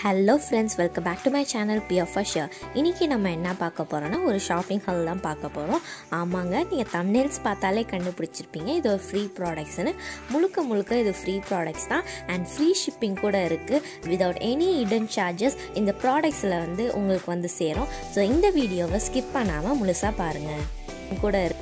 hello friends welcome back to my channel பி ஆஃப் ஷியர் இன்றைக்கி நம்ம என்ன பார்க்க போகிறோன்னா ஒரு ஷாப்பிங் ஹால் தான் பார்க்க போகிறோம் ஆமாங்க நீங்கள் தம்னேல்ஸ் பார்த்தாலே கண்டுபிடிச்சிருப்பீங்க இது ஒரு ஃப்ரீ ப்ராடக்ட்ஸ்னு முழுக்க முழுக்க இது ஃப்ரீ ப்ராடக்ட்ஸ் தான் அண்ட் ஃப்ரீ ஷிப்பிங் கூட இருக்குது விதவுட் எனி இடன் சார்ஜஸ் இந்த ப்ராடக்ட்ஸில் வந்து உங்களுக்கு வந்து சேரும் ஸோ இந்த வீடியோவை ஸ்கிப் பண்ணாமல் முழுசாக பாருங்கள் கூட இருக்கு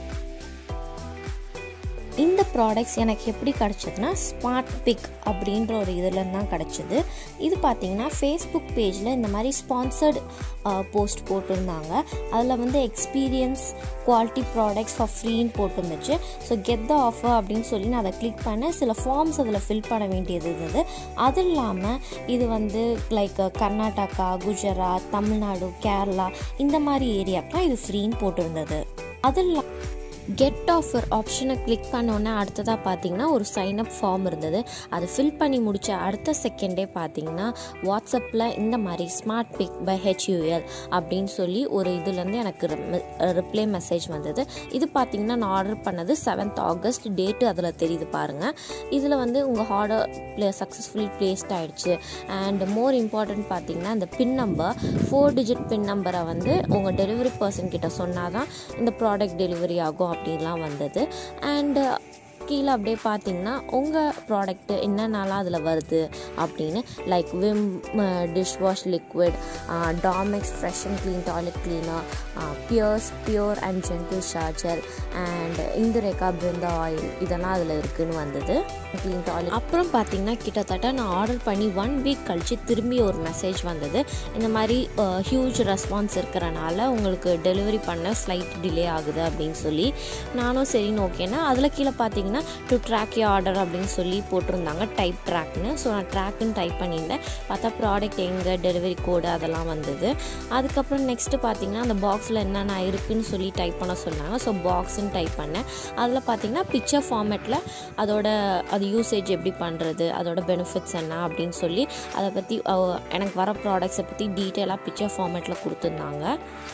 இந்த ப்ராடக்ட்ஸ் எனக்கு எப்படி கிடச்சதுன்னா ஸ்மார்ட் பிக் அப்படின்ற ஒரு இதில் தான் கிடச்சிது இது பார்த்தீங்கன்னா ஃபேஸ்புக் பேஜில் இந்த மாதிரி ஸ்பான்சர்டு போஸ்ட் போட்டிருந்தாங்க அதில் வந்து எக்ஸ்பீரியன்ஸ் குவாலிட்டி ப்ராடக்ட்ஸ் ஃபார் ஃப்ரீன்னு போட்டிருந்துச்சு ஸோ கெட் த ஆஃபர் அப்படின்னு சொல்லி நான் அதை கிளிக் பண்ணேன் சில ஃபார்ம்ஸ் அதில் ஃபில் பண்ண வேண்டியது இருந்தது அது இல்லாமல் இது வந்து லைக் கர்நாடகா குஜராத் தமிழ்நாடு கேரளா இந்த மாதிரி ஏரியாக்கெலாம் இது ஃப்ரீன்னு போட்டிருந்தது அது இல்லாமல் கெட் ஆஃபர் ஆப்ஷனை கிளிக் பண்ணோன்னே அடுத்ததாக பார்த்தீங்கன்னா ஒரு சைன்அப் ஃபார்ம் இருந்தது அதை ஃபில் பண்ணி முடித்த அடுத்த செகண்டே பார்த்தீங்கன்னா வாட்ஸ்அப்பில் இந்த மாதிரி ஸ்மார்ட் பிக் பை ஹெச்யூஎல் அப்படின்னு சொல்லி ஒரு இதுலேருந்து எனக்கு ரிப்ளை மெசேஜ் வந்தது இது பார்த்தீங்கன்னா நான் ஆர்டர் பண்ணது செவன்த் ஆகஸ்ட் டேட்டு அதில் தெரியுது பாருங்கள் இதில் வந்து உங்கள் ஆர்டர் ப்ளே சக்ஸஸ்ஃபுல்லி ப்ளேஸ்ட் ஆகிடுச்சு அண்ட் மோர் இம்பார்ட்டன்ட் பார்த்தீங்கன்னா இந்த pin number four digit pin நம்பரை வந்து உங்கள் டெலிவரி பர்சன் கிட்ட சொன்னால் தான் இந்த ப்ராடக்ட் டெலிவரி ஆகும் அப்படின்லாம் வந்தது அண்டு கீழே அப்படியே பார்த்தீங்கன்னா உங்கள் ப்ராடக்ட்டு என்னென்னலாம் அதில் வருது அப்படின்னு like Vim dish wash liquid Domex fresh and clean toilet cleaner Pears pure and gentle charger and இந்துரேகா பிருந்தா ஆயில் இதெல்லாம் அதில் இருக்குதுன்னு வந்தது க்ளீன் டாய்லெட் அப்புறம் பார்த்தீங்கன்னா கிட்டத்தட்ட நான் ஆர்டர் பண்ணி ஒன் வீக் கழித்து திரும்பி ஒரு மெசேஜ் வந்தது இந்த மாதிரி ஹியூஜ் ரெஸ்பான்ஸ் இருக்கிறனால உங்களுக்கு டெலிவரி பண்ண ஸ்லைட் டிலே ஆகுது அப்படின்னு சொல்லி நானும் சரின்னு ஓகேன்னா அதில் கீழே பார்த்தீங்கன்னா டு ட்ராக் ஏ ஆர்டர் அப்படின்னு சொல்லி போட்டிருந்தாங்க டைப் ட்ராக்னு ஸோ நான் ட்ராக்குன்னு டைப் பண்ணியிருந்தேன் பார்த்தா ப்ராடக்ட் எங்கே டெலிவரி கோடு அதெல்லாம் வந்தது அதுக்கப்புறம் நெக்ஸ்ட்டு பார்த்தீங்கன்னா அந்த பாக்ஸில் என்னென்ன இருக்குன்னு சொல்லி டைப் பண்ண சொன்னாங்க ஸோ பாக்ஸ்ன்னு டைப் பண்ணேன் அதில் பார்த்தீங்கன்னா பிக்சர் ஃபார்மேட்டில் அதோட அது யூசேஜ் எப்படி பண்ணுறது அதோட பெனிஃபிட்ஸ் என்ன அப்படின்னு சொல்லி அதை பற்றி எனக்கு வர ப்ராடக்ட்ஸை பற்றி டீட்டெயிலாக பிக்சர் ஃபார்மேட்டில் கொடுத்துருந்தாங்க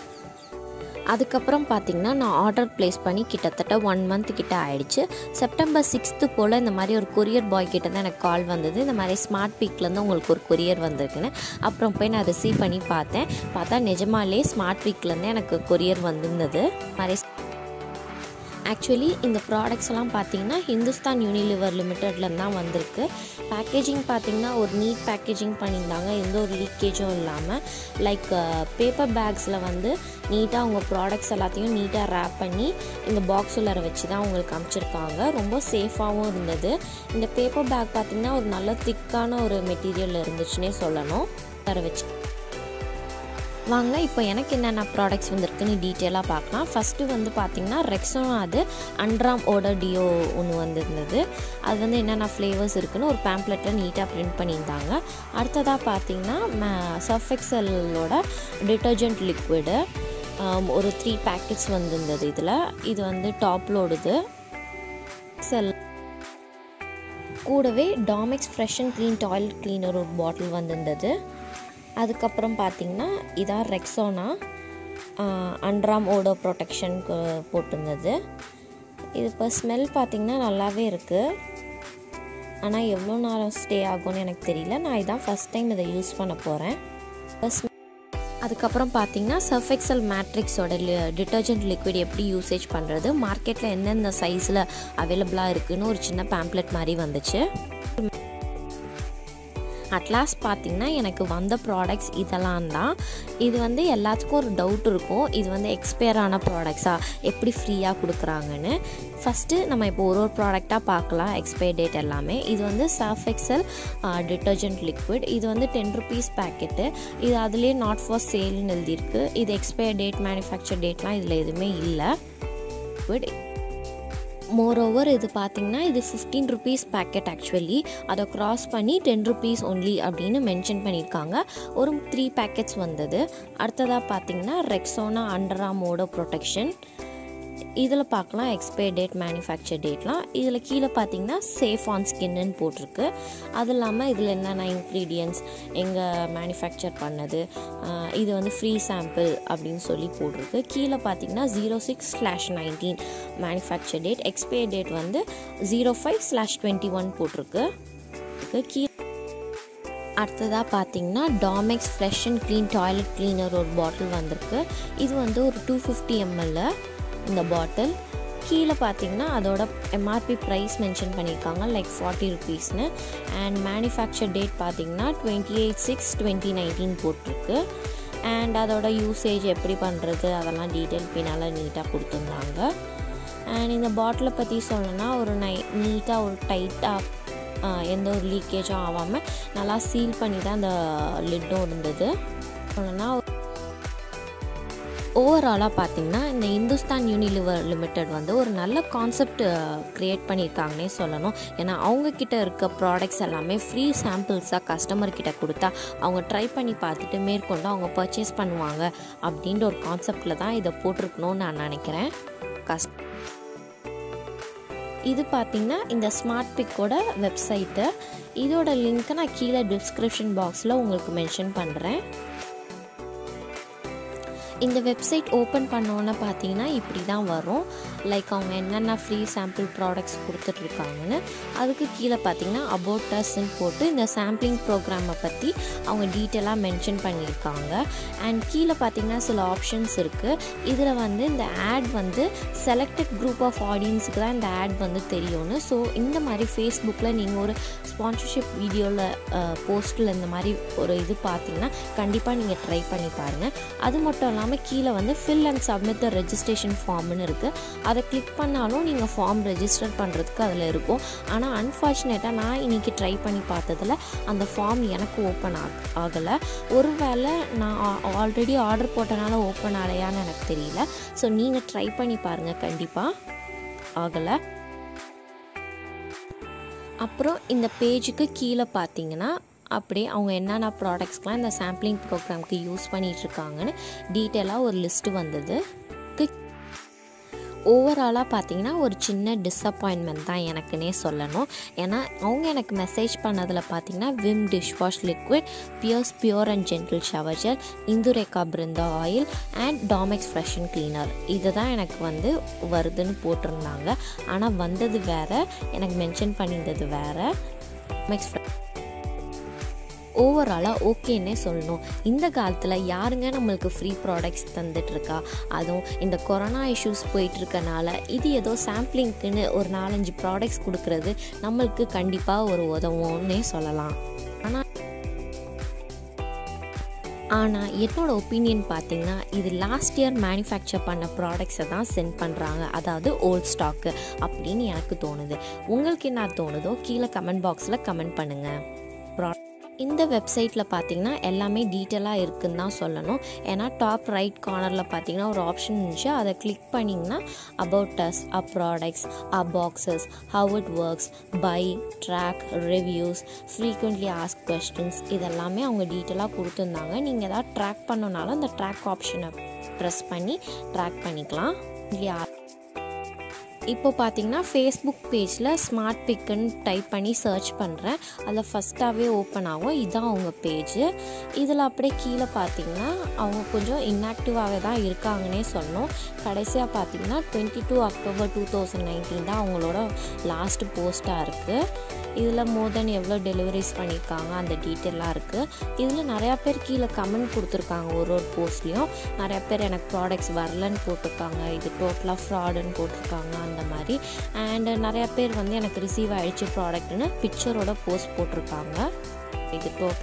அதுக்கப்புறம் பார்த்திங்கன்னா நான் ஆர்டர் ப்ளேஸ் பண்ணி கிட்டத்தட்ட ஒன் மந்த் கிட்ட ஆயிடுச்சு செப்டம்பர் சிக்ஸ்த்து போல் இந்த மாதிரி ஒரு கொரியர் பாய் கிட்ட தான் எனக்கு கால் வந்தது இந்த மாதிரி ஸ்மார்ட் பீக்லேருந்து உங்களுக்கு ஒரு கொரியர் வந்திருக்குன்னு அப்புறம் போய் நான் ரிசீவ் பண்ணி பார்த்தேன் பார்த்தா நிஜமாலே ஸ்மார்ட் பீக்லேருந்து எனக்கு கொரியர் வந்திருந்தது மாதிரி ஆக்சுவலி இந்த ப்ராடக்ட்ஸ் எல்லாம் பார்த்தீங்கன்னா ஹிந்துஸ்தான் யூனிலிவர் லிமிட்டட்லேருந்து தான் வந்திருக்கு பேக்கேஜிங் பார்த்தீங்கன்னா ஒரு நீட் பேக்கேஜிங் பண்ணியிருந்தாங்க எந்த ஒரு லீக்கேஜும் இல்லாமல் லைக் பேப்பர் பேக்ஸில் வந்து நீட்டாக அவங்க ப்ராடக்ட்ஸ் எல்லாத்தையும் நீட்டாக ரேப் பண்ணி இந்த பாக்ஸ் உள்ளார வச்சு தான் அவங்களுக்கு அனுப்பிச்சிருக்காங்க ரொம்ப சேஃபாகவும் இருந்தது இந்த பேப்பர் பேக் பார்த்திங்கன்னா ஒரு நல்ல திக்கான ஒரு மெட்டீரியல் இருந்துச்சுன்னே சொல்லணும் வர வச்சு வாங்க இப்போ எனக்கு என்னென்ன ப்ராடக்ட்ஸ் வந்திருக்குன்னு டீட்டெயிலாக பார்க்கலாம் ஃபஸ்ட்டு வந்து பார்த்திங்கன்னா ரெக்ஸோனா அது அண்ட்ராம் ஓடர் டியோ ஒன்று வந்திருந்தது அது வந்து என்னென்ன ஃப்ளேவர்ஸ் இருக்குன்னு ஒரு பேம்ப்ளெட்டில் நீட்டாக பிரிண்ட் பண்ணியிருந்தாங்க அடுத்ததாக பார்த்திங்கன்னா சர்ஃபெக்சலோட டிட்டர்ஜென்ட் லிக்விடு ஒரு த்ரீ பேக்கெட்ஸ் வந்திருந்தது இதில் இது வந்து டாப் லோடுது செல் கூடவே Domex fresh and clean toilet cleaner ஒரு பாட்டில் வந்திருந்தது அதுக்கப்புறம் பார்த்திங்கன்னா இதான் ரெக்ஸோனா அண்ட்ராம் ஓடோ ப்ரொடெக்ஷனுக்கு போட்டிருந்தது இது இப்போ ஸ்மெல் பார்த்திங்கன்னா நல்லாவே இருக்குது ஆனால் எவ்வளோ நேரம் ஸ்டே ஆகும்னு எனக்கு தெரியல நான் இதான் ஃபஸ்ட் டைம் இதை யூஸ் பண்ண போகிறேன் அதுக்கப்புறம் பார்த்தீங்கன்னா சர்ஃபெக்சல் மேட்ரிக்ஸோட டிட்டர்ஜென்ட் லிக்விட் எப்படி யூசேஜ் பண்ணுறது மார்க்கெட்டில் எந்தெந்த சைஸில் அவைலபிளாக இருக்குதுன்னு ஒரு சின்ன பேம்ப்ளெட் மாதிரி வந்துச்சு அட்லாஸ்ட் பார்த்திங்கன்னா எனக்கு வந்த ப்ராடக்ட்ஸ் இதெல்லாம் தான் இது வந்து எல்லாத்துக்கும் ஒரு டவுட் இருக்கும் இது வந்து எக்ஸ்பயர் ஆன ப்ராடக்ட்ஸாக எப்படி ஃப்ரீயாக கொடுக்குறாங்கன்னு ஃபஸ்ட்டு நம்ம இப்போ ஒரு ஒரு ப்ராடக்டாக பார்க்கலாம் எக்ஸ்பயர் டேட் எல்லாமே இது வந்து சர்ஃபெக்சல் டிட்டர்ஜென்ட் லிக்விட் இது வந்து டென் ருபீஸ் பேக்கெட்டு இது அதுலேயே நாட் ஃபார் சேல்னு எழுதியிருக்கு இது எக்ஸ்பயர் டேட் மேனுஃபேக்சர் டேட்லாம் இதில் எதுவுமே இல்லை லிக்விட் மோர் ஓவர் இது பார்த்திங்கன்னா இது ஃபிஃப்டீன் ருபீஸ் பேக்கெட் ஆக்சுவலி அதை க்ராஸ் பண்ணி டென் ருபீஸ் ஒன்லி அப்படின்னு மென்ஷன் பண்ணியிருக்காங்க ஒரு த்ரீ பேக்கெட்ஸ் வந்தது அடுத்ததாக பார்த்திங்கன்னா ரெக்ஸோனா அண்டராமோட ப்ரொடெக்ஷன் இதில் பார்க்கலாம் எக்ஸ்பயர் டேட் மேனுஃபேக்சர் டேட்லாம் இதில் கீழே பார்த்தீங்கன்னா சேஃப் ஆன் ஸ்கின்னு போட்டிருக்கு அது இல்லாமல் இதில் என்னென்ன இன்க்ரீடியன்ஸ் எங்கே மேனுஃபேக்சர் பண்ணது இது வந்து ஃப்ரீ சாம்பிள் அப்படின்னு சொல்லி போட்டிருக்கு கீழே பார்த்தீங்கன்னா zero six slash nineteen manufacture date expire date வந்து zero five slash twenty one போட்டிருக்கு கீழே அடுத்ததாக பார்த்தீங்கன்னா Domex fresh and clean toilet cleaner ஒரு பாட்டில் வந்திருக்கு இது வந்து ஒரு டூ ஃபிஃப்டி எம்எல்ல இந்த பாட்டில் கீழே பார்த்தீங்கன்னா அதோட எம்ஆர்பி ப்ரைஸ் மென்ஷன் பண்ணியிருக்காங்க லைக் ஃபார்ட்டி ருபீஸ்னு அண்ட் மேனுஃபேக்சர் டேட் பார்த்தீங்கன்னா twenty eight six twenty nineteen போட்டிருக்கு அண்ட் அதோட யூசேஜ் எப்படி பண்ணுறது அதெல்லாம் டீட்டெயில் பின்னால் நீட்டாக கொடுத்துருந்தாங்க அண்ட் இந்த பாட்டிலை பற்றி சொல்லணும்னா ஒரு நை நீட்டாக ஒரு டைட்டாக எந்த ஒரு லீக்கேஜும் ஆகாமல் நல்லா சீல் பண்ணி தான் அந்த லிட்டும் இருந்தது சொல்லணும்னா ஓவராலாக பார்த்தீங்கன்னா இந்த இந்துஸ்தான் யூனிலிவர் லிமிடெட் வந்து ஒரு நல்ல கான்செப்ட் க்ரியேட் பண்ணியிருக்காங்கன்னே சொல்லணும் ஏன்னா அவங்கக்கிட்ட இருக்க ப்ராடக்ட்ஸ் எல்லாமே ஃப்ரீ சாம்பிள்ஸாக கஸ்டமர்கிட்ட கொடுத்தா அவங்க ட்ரை பண்ணி பார்த்துட்டு மேற்கொண்டு அவங்க பர்ச்சேஸ் பண்ணுவாங்க அப்படின்ற ஒரு கான்செப்டில் தான் இதை போட்டிருக்கணும்னு நான் நினைக்கிறேன் கஸ் இது பார்த்திங்கன்னா இந்த ஸ்மார்ட் பிக்கோட வெப்சைட்டு இதோட லிங்க்கை நான் கீழே டிஸ்கிரிப்ஷன் பாக்ஸில் உங்களுக்கு மென்ஷன் பண்ணுறேன் இந்த வெப்சைட் ஓப்பன் பண்ணோன்னே பார்த்தீங்கன்னா இப்படி தான் வரும் லைக் அவங்க என்னென்ன ஃப்ரீ சாம்பிள் ப்ராடக்ட்ஸ் கொடுத்துட்ருக்காங்கன்னு அதுக்கு கீழே பார்த்தீங்கன்னா அபவுட் டஸ்ன்னு போட்டு இந்த சாம்பிளிங் ப்ரோக்ராமை பற்றி அவங்க டீட்டெயிலாக மென்ஷன் பண்ணியிருக்காங்க அண்ட் கீழே பார்த்தீங்கன்னா சில ஆப்ஷன்ஸ் இருக்குது இதில் வந்து இந்த ஆட் வந்து செலக்டட் குரூப் ஆஃப் ஆடியன்ஸுக்கு தான் இந்த ஆட் வந்து தெரியும்னு ஸோ இந்த மாதிரி ஃபேஸ்புக்கில் நீங்கள் ஒரு ஸ்பான்சர்ஷிப் வீடியோவில் போஸ்ட்டில் இந்த மாதிரி ஒரு இது பார்த்தீங்கன்னா கண்டிப்பாக நீங்கள் ட்ரை பண்ணி பாருங்கள் அது மட்டும் இல்லாமல் கீழே வந்து fill and submit the registration ஃபார்ம்னு இருக்குது அதை கிளிக் பண்ணாலும் நீங்கள் ஃபார்ம் ரெஜிஸ்டர் பண்ணுறதுக்கு அதில் இருக்கும் ஆனால் அன்ஃபார்ச்சுனேட்டாக நான் இன்றைக்கி ட்ரை பண்ணி பார்த்ததில் அந்த ஃபார்ம் எனக்கு ஓப்பன் ஆக ஆகலை ஒருவேளை நான் ஆல்ரெடி ஆர்டர் போட்டனால ஓப்பன் ஆகலையான்னு எனக்கு தெரியல ஸோ நீங்கள் ட்ரை பண்ணி பாருங்கள் கண்டிப்பாக ஆகலை அப்புறம் இந்த பேஜுக்கு கீழே பார்த்தீங்கன்னா அப்படியே அவங்க என்னென்ன ப்ராடக்ட்ஸ்க்கெலாம் இந்த சாம்பிளிங் ப்ரோக்ராம்க்கு யூஸ் பண்ணிகிட்ருக்காங்கன்னு டீட்டெயிலாக ஒரு லிஸ்ட்டு வந்தது ஓவராலாக பார்த்தீங்கன்னா ஒரு சின்ன டிஸப்பாயின்மெண்ட் தான் எனக்குன்னே சொல்லணும் ஏன்னா அவங்க எனக்கு மெசேஜ் பண்ணதில் பார்த்தீங்கன்னா Vim dish wash liquid Pears pure and gentle shower gel Indulekha Brinda oil and Domex fresh and cleaner இது தான் எனக்கு வந்து வருதுன்னு போட்டிருந்தாங்க ஆனால் வந்தது வேறு எனக்கு மென்ஷன் பண்ணியிருந்தது வேறு டாமெக்ஸ் ஓவராலாக ஓகேன்னே சொல்லணும் இந்த காலத்தில் யாருங்க நம்மளுக்கு ஃப்ரீ ப்ராடக்ட்ஸ் தந்துட்டுருக்கா அதுவும் இந்த கொரோனா இஷ்யூஸ் போயிட்டுருக்கனால இது ஏதோ சாம்பிளிங்க்குன்னு ஒரு நாலஞ்சு ப்ராடக்ட்ஸ் கொடுக்குறது நம்மளுக்கு கண்டிப்பாக ஒரு உதவும்னே சொல்லலாம் ஆனால் ஆனால் என்னோட ஒப்பீனியன் பார்த்தீங்கன்னா இது லாஸ்ட் இயர் மேனுஃபேக்சர் பண்ண ப்ராடக்ட்ஸை தான் சென்ட் பண்ணுறாங்க அதாவது ஓல்ட் ஸ்டாக்கு அப்படின்னு எனக்கு தோணுது உங்களுக்கு என்ன தோணுதோ கீழே கமெண்ட் பாக்ஸில் கமெண்ட் பண்ணுங்கள் ப்ரா இந்த வெப்சைட்டில் பார்த்தீங்கன்னா எல்லாமே டீட்டெயிலாக இருக்குன்னு தான் சொல்லணும் ஏன்னா டாப் ரைட் கார்னரில் பார்த்தீங்கன்னா ஒரு ஆப்ஷன் இருந்துச்சு அதை கிளிக் பண்ணிங்கன்னா about us uh products uh boxes how it works by track reviews frequently ask questions இதெல்லாமே அவங்க டீட்டெயிலாக கொடுத்துருந்தாங்க நீங்கள் எதாவது ட்ராக் பண்ணனாலும் அந்த ட்ராக் ஆப்ஷனை ப்ரெஸ் பண்ணி ட்ராக் பண்ணிக்கலாம் இல்லையா இப்போ பார்த்தீங்கன்னா ஃபேஸ்புக் பேஜில் ஸ்மார்ட் பிக்குன்னு டைப் பண்ணி சர்ச் பண்ணுறேன் அதில் ஃபஸ்ட்டாகவே ஓப்பன் ஆகும் இதுதான் அவங்க பேஜ் இதில் அப்படியே கீழே பார்த்தீங்கன்னா அவங்க கொஞ்சம் இன்ஆக்டிவாகவே தான் இருக்காங்கன்னே சொல்லணும் கடைசியாக பார்த்தீங்கன்னா twenty two October two thousand nineteen தான் அவங்களோட லாஸ்ட் போஸ்ட்டாக இருக்குது இதில் மோர் தென் எவ்வளோ டெலிவரிஸ் பண்ணியிருக்காங்க அந்த டீட்டெயிலாக இருக்குது இதில் நிறையா பேர் கீழே கமெண்ட் கொடுத்துருக்காங்க ஒரு ஒரு போஸ்ட்லேயும் நிறையா பேர் எனக்கு ப்ராடக்ட்ஸ் வரலன்னு போட்டிருக்காங்க இது டோட்டலாக ஃப்ராடுன்னு போட்டிருக்காங்க அந்த மாதிரி அண்ட் நிறையா பேர் வந்து எனக்கு ரிசீவ் ஆகிடுச்சு ப்ராடக்ட்னு பிக்சரோட போஸ்ட் போட்டிருக்காங்க இது டோட்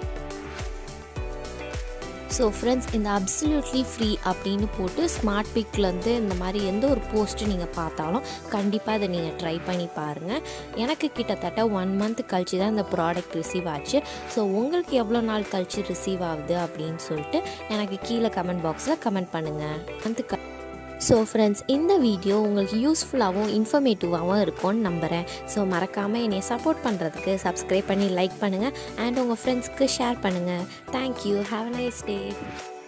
ஸோ ஃப்ரெண்ட்ஸ் இந்த அப்சல்யூட்லி ஃப்ரீ அப்படின்னு போட்டு ஸ்மார்ட் பிக்லேருந்து இந்த மாதிரி எந்த ஒரு போஸ்ட்டு நீங்கள் பார்த்தாலும் கண்டிப்பாக அதை நீங்கள் ட்ரை பண்ணி பாருங்கள் எனக்கு கிட்டத்தட்ட ஒன் மந்த் கழிச்சு தான் இந்த ப்ராடக்ட் ரிசீவ் ஆச்சு ஸோ உங்களுக்கு எவ்வளோ நாள் கழிச்சு ரிசீவ் ஆகுது அப்படின்னு சொல்லிட்டு எனக்கு கீழே கமெண்ட் பாக்ஸில் கமெண்ட் பண்ணுங்கள் வந்து க ஸோ ஃப்ரெண்ட்ஸ் இந்த வீடியோ உங்களுக்கு யூஸ்ஃபுல்லாகவும் இன்ஃபர்மேட்டிவாகவும் இருக்கும்னு நம்புகிறேன் ஸோ மறக்காமல் என்னை சப்போர்ட் பண்ணுறதுக்கு சப்ஸ்கிரைப் பண்ணி லைக் பண்ணுங்கள் அண்ட் உங்கள் ஃப்ரெண்ட்ஸ்க்கு ஷேர் பண்ணுங்கள் thank you have a nice day